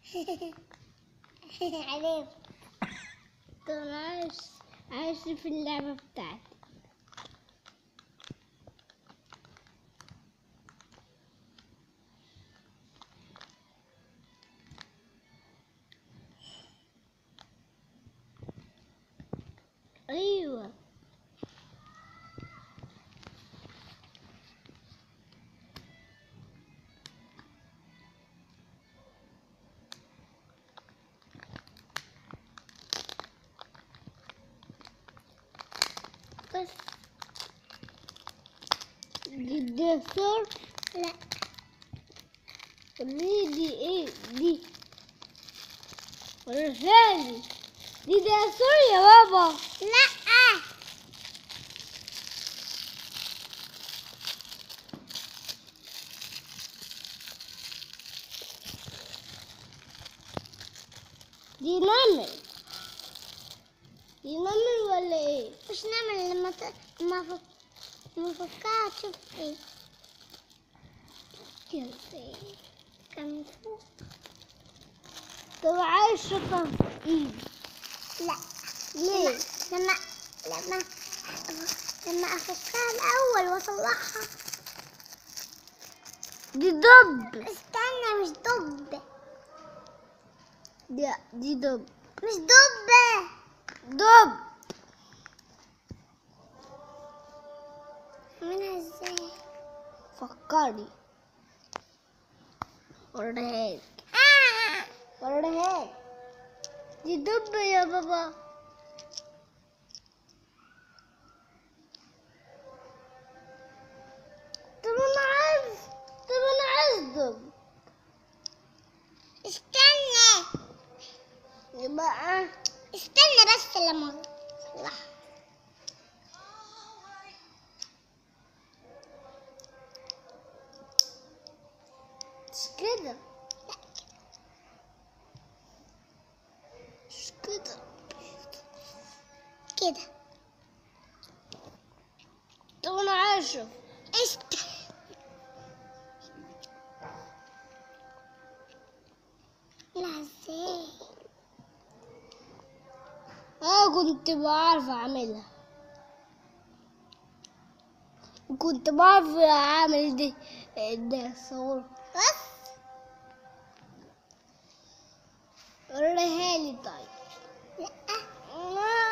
عليك طب انا عايش عايش في اللعبة بتاعتي ايوه بس دي الدكتور لا دي دي ايه دي ورجالي دي دكتور يا بابا لا دي نمل دي نمل ولا ايه؟ مش نمل لما ت... لما فك... لما فكها تشوف ايه كان ايه كان فوق طب عايز شطة في ايدي لا ليه؟ لما لما لما افكها الاول واطلعها دي دب استنى مش دب دي دي دب مش دب دب منها ازاي فكري وريهالك وريهالك دي دب يا بابا طب انا عايز طب انا عايز دب استنى يبقى استنى بس لما اصلح مش كده مش كده كده طب انا عايز اشوف است لا ازاي انا كنت بعرف اعملها كنت بعرف اعمل دي ده صور بس وريها لي طيب لا